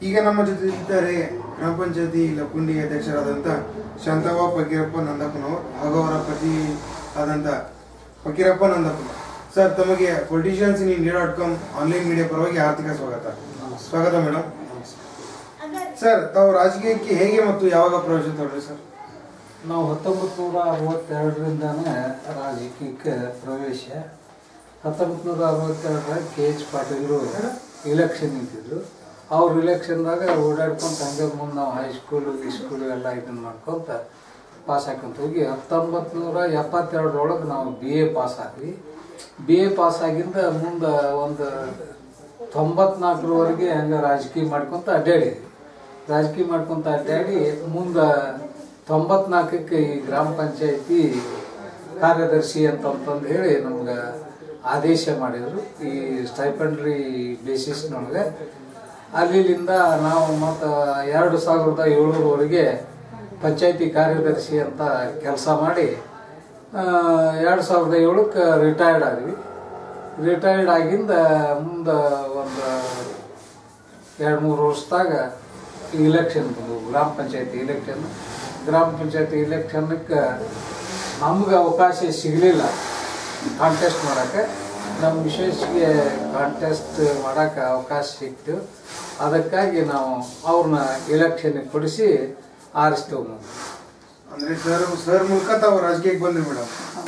ಈಗ ನಮ್ಮ ಜೊತೆ ಇದ್ದಾರೆ ಗ್ರಾಮ ಪಂಚಾಯತಿ ಲಕ್ಕುಂಡಿ ಅಧ್ಯಕ್ಷರಾದಂಥ ಶಾಂತವ್ವ ಫಕೀರಪ್ಪ ನಂದಪ್ಪನವರು ಹಾಗೂ ಅವರ ಪತಿ ಆದಂಥ ಫಕೀರಪ್ಪ ನಂದಪ್ಪನವರು ಸರ್ ತಮಗೆ politicians in India dot com online media ಪರವಾಗಿ ಆರ್ಥಿಕ ಸ್ವಾಗತ ಸ್ವಾಗತ ಮೇಡಮ್ ಸರ್ ತಾವು ರಾಜಕೀಯಕ್ಕೆ ಹೇಗೆ ಮತ್ತು ಯಾವಾಗ ಪ್ರವೇಶ ತೊಡ್ರಿ ಸರ್ ನಾವು ಹತ್ತೊಂಬತ್ತು ನೂರ ಅರವತ್ತೆರಡರಿಂದಾನೇ ರಾಜಕೀಯಕ್ಕೆ ಪ್ರವೇಶ ಹತ್ತೊಂಬತ್ತು ನೂರ ಅರವತ್ತೆರಡರ ಕೆ ಎಚ್ ಪಾಟೀಲರು ಇಲೆಕ್ಷನ್ ನಿಂತಿದ್ರು ಅವ್ರ ಇಲೆಕ್ಷನ್ದಾಗ ಓಡಾಡ್ಕೊಂತ ಹಂಗೆ ಮುಂದೆ ನಾವು ಹೈಸ್ಕೂಲು ಸ್ಕೂಲು ಎಲ್ಲ ಇದನ್ನ ಮಾಡ್ಕೊಂತ ಪಾಸ್ ಹಾಕೊಂತ ಹೋಗಿ ಹತ್ತೊಂಬತ್ತು ನೂರ ಎಪ್ಪತ್ತೆರಡರೊಳಗೆ ನಾವು ಬಿ ಎ ಪಾಸ್ ಆದ್ವಿ ಬಿ ಎ ಪಾಸ್ ಆಗಿಂದ ಮುಂದೆ ಒಂದು ತೊಂಬತ್ನಾಲ್ಕರವರೆಗೆ ಹಂಗೆ ರಾಜಕೀಯ ಮಾಡ್ಕೊಂತ ಅಡ್ಡಾಡಿದ್ವಿ ರಾಜಕೀಯ ಮಾಡ್ಕೊಂತ ಅಡ್ಡಾಡಿ ಮುಂದೆ ತೊಂಬತ್ನಾಲ್ಕಕ್ಕೆ ಈ ಗ್ರಾಮ ಪಂಚಾಯತಿ ಕಾರ್ಯದರ್ಶಿ ಅಂತಂತಂದು ಹೇಳಿ ನಮ್ಗೆ ಆದೇಶ ಮಾಡಿದರು ಈ ಸ್ಟೈಪಂಡ್ರಿ ಬೇಸಿಸ್ನೊಳಗೆ ಅಲ್ಲಿಂದ ನಾವು ಮತ್ತು ಎರಡು ಸಾವಿರದ ಏಳರವರೆಗೆ ಪಂಚಾಯತಿ ಕಾರ್ಯದರ್ಶಿ ಅಂತ ಕೆಲಸ ಮಾಡಿ ಎರಡು ಸಾವಿರದ ಏಳಕ್ಕೆ ರಿಟೈರ್ಡ್ ಆದ್ವಿ ರಿಟೈರ್ಡ್ ಆಗಿಂದ ಮುಂದೆ ಒಂದು ಎರಡು ಮೂರು ವರ್ಷದಾಗ ಇಲೆಕ್ಷನ್ ಬಂದವು ಗ್ರಾಮ ಪಂಚಾಯತಿ ಇಲೆಕ್ಷನ್ ಗ್ರಾಮ ಪಂಚಾಯತಿ ಇಲೆಕ್ಷನ್ಕ್ಕೆ ನಮ್ಗೆ ಅವಕಾಶ ಸಿಗಲಿಲ್ಲ ಕಾಂಟೆಸ್ಟ್ ಮಾಡೋಕ್ಕೆ ನಮ್ಮ ವಿಶೇಷಗೆ ಕಾಂಟೆಸ್ಟ್ ಮಾಡೋಕ್ಕೆ ಅವಕಾಶ ಸಿಕ್ತು ಅದಕ್ಕಾಗಿ ನಾವು ಅವ್ರನ್ನ ಇಲೆಕ್ಷನ್ಗೆ ಕೊಡಿಸಿ ಆರಿಸ್ತೇವೆ ನಾವು ಅಂದ್ರೆ ಸರ್ ಸರ್ ಮೂಲಕ ತಾವು ರಾಜಕೀಯಕ್ಕೆ ಬಂದ್ರಿ ಮೇಡಮ್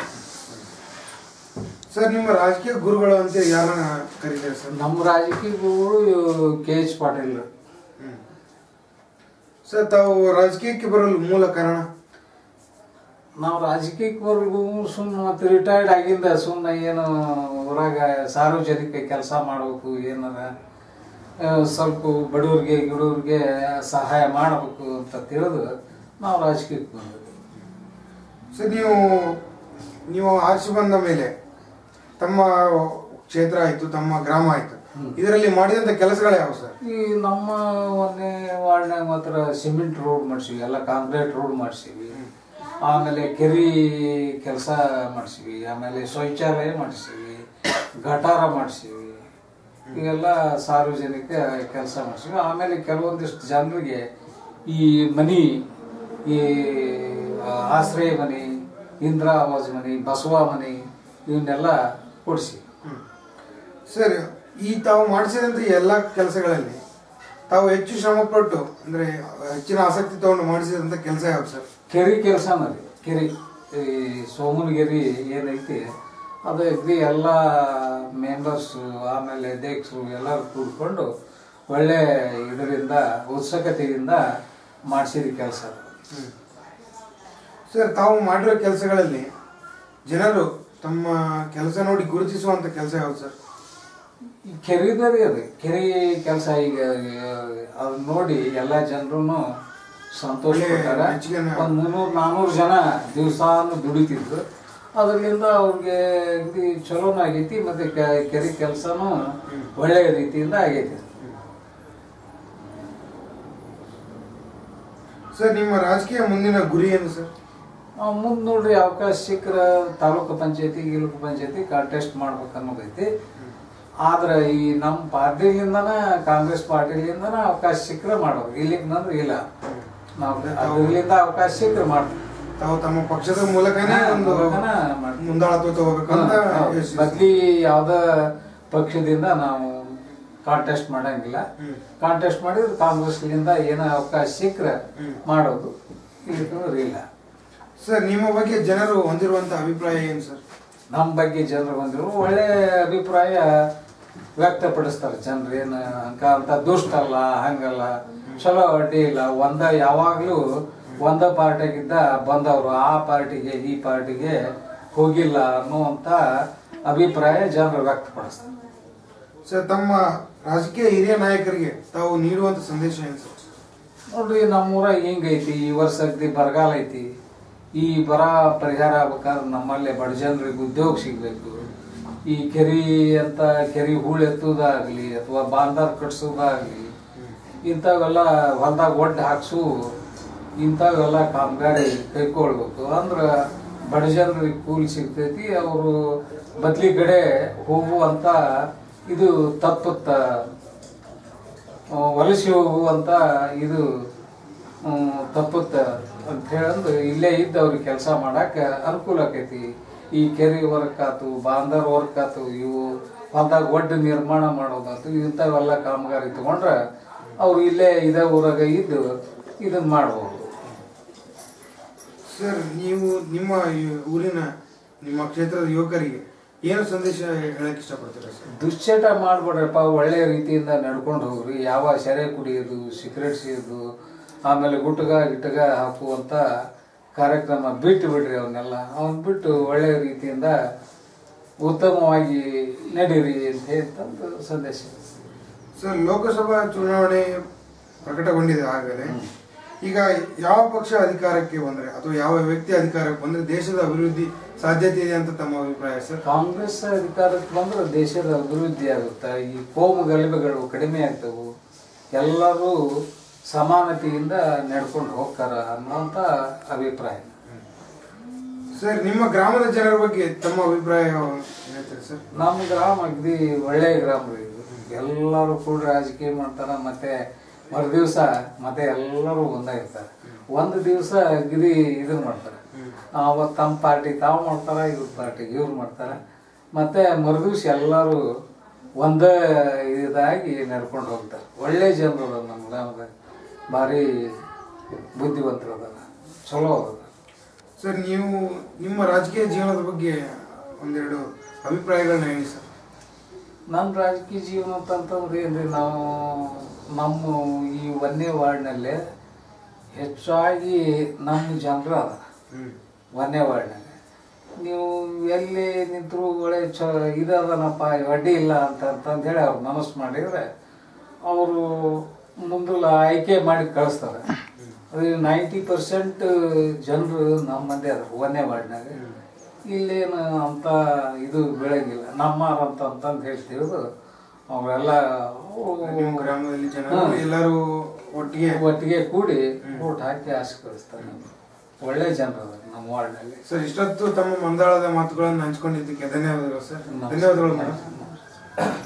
ಸರ್ ನಿಮ್ಮ ರಾಜಕೀಯ ಗುರುಗಳು ಅಂತ ಯಾರನ್ನ ಕರೀತಾರೆ ಸರ್ ನಮ್ಮ ರಾಜಕೀಯ ಗುರುಗಳು ಕೆ ಎಚ್ ಪಾಟೀಲ್ ಹ್ಮ್. ಸರ್ ತಾವು ರಾಜಕೀಯಕ್ಕೆ ಬರಲು ಮೂಲ ಕಾರಣ ನಾವು ರಾಜಕೀಯವರೆಗೂ ಸುಮ್ಮನೆ ಮತ್ತೆ ರಿಟೈರ್ಡ್ ಆಗಿಂದ ಸುಮ್ಮನೆ ಏನು ಊರಾಗ ಸಾರ್ವಜನಿಕ ಕೆಲಸ ಮಾಡಬೇಕು ಏನಾರ ಆ, ಸ್ವಲ್ಪ ಬಡವ್ರಿಗೆ ಗಿಡವ್ರಿಗೆ ಸಹಾಯ ಮಾಡಬೇಕು ಅಂತ ತಿಳಿದು ನಾವು ರಾಜಕೀಯಕ್ಕೆ ಬಂದ್ವಿ ಸರ್ ನೀವು ನೀವು ಆರಿಸಿ ಬಂದ ಮೇಲೆ ತಮ್ಮ ಕ್ಷೇತ್ರ ಆಯ್ತು ತಮ್ಮ ಗ್ರಾಮ ಆಯ್ತು ಇದರಲ್ಲಿ ಮಾಡಿದಂತ ಕೆಲಸಗಳು ಯಾವ ಸರ್ ಈ ನಮ್ಮ ಒಂದನೇ ವಾರ್ಡ್ನಾಗ ಮಾತ್ರ ಸಿಮೆಂಟ್ ರೋಡ್ ಮಾಡಿಸಿವಿ ಎಲ್ಲ ಕಾಂಕ್ರೀಟ್ ರೋಡ್ ಮಾಡಿಸಿವಿ ಆಮೇಲೆ ಕೆರಿ ಕೆಲಸ ಮಾಡಿಸಿವಿ ಆಮೇಲೆ ಶೌಚಾಲಯ ಮಾಡಿಸಿವಿ ಗಟಾರ ಮಾಡಿಸಿವಿ ಇವೆಲ್ಲ ಸಾರ್ವಜನಿಕ ಕೆಲಸ ಮಾಡಿಸಿವಿ ಆಮೇಲೆ ಕೆಲವೊಂದಿಷ್ಟು ಜನರಿಗೆ ಈ ಮನಿ ಈ ಆ, ಆಶ್ರಯ ಮನೆ ಇಂದಿರಾ ಆವಾಸ್ ಮನೆ ಬಸವ ಮನೆ ಇವನ್ನೆಲ್ಲ ಕೊಡಿಸಿ ಸರ್ ಈ ತಾವು ಮಾಡಿಸಿದಂತ ಎಲ್ಲ ಕೆಲಸಗಳಲ್ಲಿ ತಾವು ಹೆಚ್ಚು ಶ್ರಮ ಪಟ್ಟು ಅಂದ್ರೆ ಹೆಚ್ಚಿನ ಆಸಕ್ತಿ ತಗೊಂಡು ಮಾಡಿಸಿದಂತ ಕೆಲಸ ಯಾವ್ದು ಸರ್ ಕೆರಿ ಕೆಲಸನ ರೀ ಕೆರಿ ಈ ಸೋಮನಗಿರಿ ಏನೈತಿ ಅದು ಅಗ್ದಿ ಎಲ್ಲ ಮೆಂಬರ್ಸು ಆಮೇಲೆ ಅಧ್ಯಕ್ಷರು ಎಲ್ಲರೂ ಕೂಡ್ಕೊಂಡು ಒಳ್ಳೆ ಇದರಿಂದ ಉತ್ಸುಕತೆಯಿಂದ ಮಾಡಿಸಿದ ಕೆಲಸ ಸರ್ ತಾವು ಮಾಡಿರೋ ಕೆಲಸಗಳಲ್ಲಿ ಜನರು ತಮ್ಮ ಕೆಲಸ ನೋಡಿ ಗುರುತಿಸುವಂತ ಕೆಲಸ ಯಾವ್ದು ಸರ್ ಈ ಕೆರಿದರಿ ಅದು ಕೆರಿ ಕೆಲಸ ಈಗ ಅದು ನೋಡಿ ಎಲ್ಲ ಜನರು ಸಂತೋಷ ಒಳ್ಳೆ ಪಟ್ಟಾರ ಮೆಚ್ಚುಗೆನ- ಒಂದು ಮುನ್ನೂರು ನಾನ್ನೂರು ಜನ ದಿವಸಾನು ದುಡಿತಿದ್ರು ಅದರಿಂದ ಅವ್ರಿಗೆ ಇದು ಚಲೋನ ಆಗೈತಿ ಮತ್ತೆ ಕೆ- ಕೆರೆ ಕೆಲಸನೂ ಒಳ್ಳೆ ರೀತಿಯಿಂದ ಆಗೈತಿ ಸರ್ ನಿಮ್ಮ ರಾಜಕೀಯ ಮುಂದಿನ ಗುರಿ ಏನು ಸರ್ ಮುಂದೆ ನೋಡ್ರಿ ಅವಕಾಶ ಸಿಕ್ಕರ ತಾಲೂಕು ಪಂಚಾಯತಿ ಗಿಲುಕು ಪಂಚಾಯತಿ ಕಾಂಟೆಸ್ಟ್ ಮಾಡ್ಬೇಕು ಅನ್ನೋದೈತಿ ಆದ್ರೆ ಈ ನಮ್ಮ ಪಾರ್ಟಿಲಿಂದನ ಕಾಂಗ್ರೆಸ್ ಪಾರ್ಟಿಲಿಂದನ ಅವಕಾಶ ಸಿಕ್ಕರೆ ಮಾಡೋದು ಇಲ್ಲಿಗೆ ನಂದ್ರೆ ಇಲ್ಲ ನಾವು ಅದರಿಂದ ಅವಕಾಶ ಸಿಕ್ಕರೆ ಮಾಡ್ತೀವಿ ತಾವು ತಮ್ಮ ಪಕ್ಷದ ಮೂಲಕನೇ ಒಂದು ಮೂಲಕನ ಮಾಡ್ತೀವಿ. ಮುಂದಾಳತ್ವ ತಗೋಬೇಕಂತ ಯೋಚಿಸಿ- ಬದ್ಲಿ ಯಾವ್ದ ಪಕ್ಷದಿಂದ ನಾವು ಕಾಂಟೆಸ್ಟ್ ಮಾಡಂಗಿಲ್ಲ ಹ್ಮ್. ಕಾಂಟೆಸ್ಟ್ ಮಾಡಿದ್ರೆ ಕಾಂಗ್ರೆಸ್ಲಿಂದ ಏನೋ ಅವಕಾಶ ಸಿಕ್ಕರೆ ಹ್ಮ್. ಮಾಡೋದು ಇಲ್ಲಿಕಂದ್ರೆ ಇಲ್ಲ ಸರ್ ನಿಮ್ಮ ಬಗ್ಗೆ ಜನರು ಹೊಂದಿರುವಂತ ಅಭಿಪ್ರಾಯ ಏನು ಸರ್ ನಮ್ಮ ಬಗ್ಗೆ ಜನರು ಬಂದಿರು ಒಳ್ಳೆ ಅಭಿಪ್ರಾಯ ವ್ಯಕ್ತಪಡಿಸ್ತಾರೆ ಜನರು ಏನು ಅಂಕ ಅಂತ ದುಷ್ಟ ಅಲ್ಲ ಹಂಗಲ್ಲ ಚಲೋ ಅಡ್ಡಿ ಇಲ್ಲ ಒಂದ ಯಾವಾಗ್ಲೂ ಒಂದ ಪಾರ್ಟಿಗಿದ್ದ ಬಂದವರು ಆ ಪಾರ್ಟಿಗೆ ಈ ಪಾರ್ಟಿಗೆ ಹೋಗಿಲ್ಲ ಅನ್ನುವಂತ ಅಭಿಪ್ರಾಯ ಜನರು ವ್ಯಕ್ತಪಡಿಸ್ತಾರೆ ಸರ್ ತಮ್ಮ ರಾಜಕೀಯ ಹಿರಿಯ ನಾಯಕರಿಗೆ ತಾವು ನೀಡುವಂತ ಸಂದೇಶ ಏನು ಸರ್ ನೋಡ್ರಿ ನಮ್ಮೂರಾಗ ಹಿಂಗೈತಿ ಈ ವರ್ಷ ಅಗ್ದಿ ಬರಗಾಲ ಐತಿ ಈ ಬರ ಪರಿಹಾರ ಆಗ್ಬೇಕಾದ್ರೆ ನಮ್ಮಲ್ಲೇ ಬಡ ಜನರಿಗೆ ಉದ್ಯೋಗ ಸಿಗ್ಬೇಕು ಈ ಕೆರಿ ಅಂತ ಕೆರಿ ಹೂಳು ಎತ್ತುವುದಾಗ್ಲಿ ಅಥವಾ ಬಾಂದಾರ್ ಕಟ್ಸೋದಾಗ್ಲಿ ಇಂಥವೆಲ್ಲ ಹೊಲ್ದಾಗ ಒಡ್ಡು ಹಾಕ್ಸು ಇಂಥವೆಲ್ಲ ಕಾಮಗಾರಿ ಕೈಕೊಳ್ಬೇಕು ಅಂದ್ರೆ ಬಡ ಜನರಿಗೆ ಕೂಲಿ ಸಿಗ್ತೈತಿ ಅವರು ಬದ್ಲಿ ಕಡೆ ಹೋಗುವಂತ ಇದು ತಪ್ಪುತ್ತ ಆ, ವಲಸೆ ಹೋಗುವಂತ ಇದು ತಪ್ಪುತ್ತ ಅಂತ ಹೇಳಂದು ಇಲ್ಲೇ ಇದ್ದು ಅವ್ರಿಗೆ ಕೆಲಸ ಮಾಡಕ್ಕೆ ಅನುಕೂಲ ಆಕೈತಿ ಈ ಕೆರೆ ವರ್ಕ್ ಆತು ಬಾಂದರ್ ವರ್ಕ್ ಆತು ಇವು ಹೊಲ್ದಾಗ ಒಡ್ಡು ನಿರ್ಮಾಣ ಮಾಡೋದಾತು ಇಂಥವೆಲ್ಲ ಕಾಮಗಾರಿ ತಗೊಂಡ್ರೆ ಅವ್ರು ಇಲ್ಲೇ ಇದೇ ಊರಾಗ ಇದ್ದು ಇದನ್ನ ಮಾಡ್ಬೋದು ಸರ್ ನೀವು ನಿಮ್ಮ ಈ ಊರಿನ ನಿಮ್ಮ ಕ್ಷೇತ್ರದ ಯುವಕರಿಗೆ ಏನು ಸಂದೇಶ ಹೇಳಕ್ ಇಷ್ಟಪಡ್ತೀರಾ ಸರ್ ದುಶ್ಚಟ ಮಾಡ್ಬೇಡ್ರಪ್ಪ ಒಳ್ಳೆ ರೀತಿಯಿಂದ ನಡ್ಕೊಂಡು ಹೋಗ್ರಿ ಯಾವ ಸೆರೆ ಕುಡಿಯೋದು ಸಿಗರೇಟ್ ಸೇಯೋದು ಆಮೇಲೆ ಗುಟ್ಗ ಗಿಟ್ಗ ಹಾಕುವಂಥ ಕಾರ್ಯಕ್ರಮ ಬಿಟ್ಟು ಬಿಡ್ರಿ ಅವನ್ನೆಲ್ಲ ಅವನ್ ಬಿಟ್ಟು ಒಳ್ಳೆ ರೀತಿಯಿಂದ ಉತ್ತಮವಾಗಿ ನಡೀರಿ ಅಂತ ಹೇಳ್ತಂದು ಸಂದೇಶ ಸರ್ ಲೋಕಸಭಾ ಚುನಾವಣೆ ಪ್ರಕಟಗೊಂಡಿದೆ ಆಗಲೇ ಈಗ ಯಾವ ಪಕ್ಷ ಅಧಿಕಾರಕ್ಕೆ ಬಂದ್ರೆ ಅಥವಾ ಯಾವ ವ್ಯಕ್ತಿ ಅಧಿಕಾರಕ್ಕೆ ಬಂದ್ರೆ ದೇಶದ ಅಭಿವೃದ್ಧಿ ಸಾಧ್ಯತೆ ಇದೆ ಅಂತ ತಮ್ಮ ಅಭಿಪ್ರಾಯ ಸರ್ ಕಾಂಗ್ರೆಸ್ ಅಧಿಕಾರಕ್ಕೆ ಬಂದ್ರೆ ದೇಶದ ಅಭಿವೃದ್ಧಿ ಆಗುತ್ತೆ ಈ ಕೋಮು ಗಲಭೆಗಳು ಕಡಿಮೆ ಆಗ್ತವು ಎಲ್ಲರೂ ಸಮಾನತೆಯಿಂದ ನಡ್ಕೊಂಡು ಹೋಗ್ತಾರ ಅನ್ನೋಂಥ ಅಭಿಪ್ರಾಯ ಸರ್ ನಿಮ್ಮ ಗ್ರಾಮದ ಜನರ ಬಗ್ಗೆ ತಮ್ಮ ಅಭಿಪ್ರಾಯ ಹೇಳ್ತೀರಿ ಸರ್ ನಮ್ಮ ಗ್ರಾಮ ಅಗದಿ ಒಳ್ಳೆಯ ಗ್ರಾಮ ರೀ ಇದು. ಎಲ್ಲರೂ ಕೂಡ ರಾಜಕೀಯ ಮಾಡ್ತಾರ ಮತ್ತೆ ಮರುದಿವ್ಸ ಮತ್ತೆ ಎಲ್ಲರೂ ಒಂದಾಗಿರ್ತಾರೆ ಒಂದು ದಿವಸ ಅಗದಿ ಇದನ್ನ ಮಾಡ್ತಾರೆ ಅವತ್ತು ತಮ್ಮ ಪಾರ್ಟಿ ತಾವು ಮಾಡ್ತಾರ ಇವ್ರ ಪಾರ್ಟಿ ಇವ್ರು ಮಾಡ್ತಾರ ಮತ್ತೆ ಮರುದಿವ್ಸ ಎಲ್ಲರೂ ಒಂದೇ ಇದಾಗಿ ನಡ್ಕೊಂಡು ಹೋಗ್ತಾರೆ ಒಳ್ಳೆ ಜನರು ಅದಾರ ನಮ್ಮ ಗ್ರಾಮದಾಗ ಭಾರಿ ಬುದ್ಧಿವಂತರು ಅದಾರ ಚಲೋ ಅದಾರ ಸರ್ ನೀವು ನಿಮ್ಮ ರಾಜಕೀಯ ಜೀವನದ ಬಗ್ಗೆ ಒಂದೆರಡು ಅಭಿಪ್ರಾಯಗಳನ್ನ ಹೇಳಿ ಸರ್ ನಮ್ಮ ರಾಜಕೀಯ ಜೀವನ ಅಂತಂತಂದ್ರೆ ಏನ್ರಿ ನಾವು ನಮ್ಮ ಈ ಒಂದೇ ವಾರ್ಡ್ನಲ್ಲೇ ಹೆಚ್ಚಾಗಿ ನಮ್ಮ ಜನರು ಅದ ಹ್ಮ್ ಒಂದೇ ವಾರ್ಡ್ನಾಗ ನೀವು ಎಲ್ಲಿ ನಿಂತರೂ ಒಳ್ಳೆ ಚ ಇದದನಪ್ಪ ಅಡ್ಡಿ ಇಲ್ಲ ಅಂತ ಅಂತಂದು ಹೇಳಿ ಅವ್ರು ಮನಸ್ಸು ಮಾಡಿದ್ರೆ ಅವರು ಮುಂದಲ ಆಯ್ಕೆ ಮಾಡಿ ಕಳಿಸ್ತಾರೆ ಅದು ನೈಂಟಿ ಪರ್ಸೆಂಟ್ ಜನರು ನಮ್ಮ ಮಂದಿ ಅದ ಒಂದೇ ವಾರ್ಡ್ನಾಗ ಇಲ್ಲೇನು ಅಂತ ಇದು ಬೆಳಗಿಲ್ಲ ನಮ್ಮಾರ ಅಂತ ಅಂತಂದು ಹೇಳ್ತೀವಿ ಅವರೆಲ್ಲ ನಿಮ್ಮ ಗ್ರಾಮದಲ್ಲಿ ಜನರು ಎಲ್ಲರೂ ಒಟ್ಟಿಗೆ ಒಟ್ಟಿಗೆ ಕೂಡಿ ಓಟ್ ಹಾಕಿ ಆಸೆ ಕಳಿಸ್ತಾರೆ ನಮ್ಗೆ. ಒಳ್ಳೆ ಜನರು ಅದಾರ ನಮ್ಮ ವಾರ್ಡ್ನಲ್ಲಿ ಸರ್ ಇಷ್ಟೊತ್ತು ತಮ್ಮ ಮಂದಾಳದ ಮಾತುಗಳನ್ನು ಹಂಚ್ಕೊಂಡಿದ್ದಕ್ಕೆ ಧನ್ಯವಾದಗಳು ಸರ್ ಧನ್ಯವಾದಗಳು ಮೇಡಮ್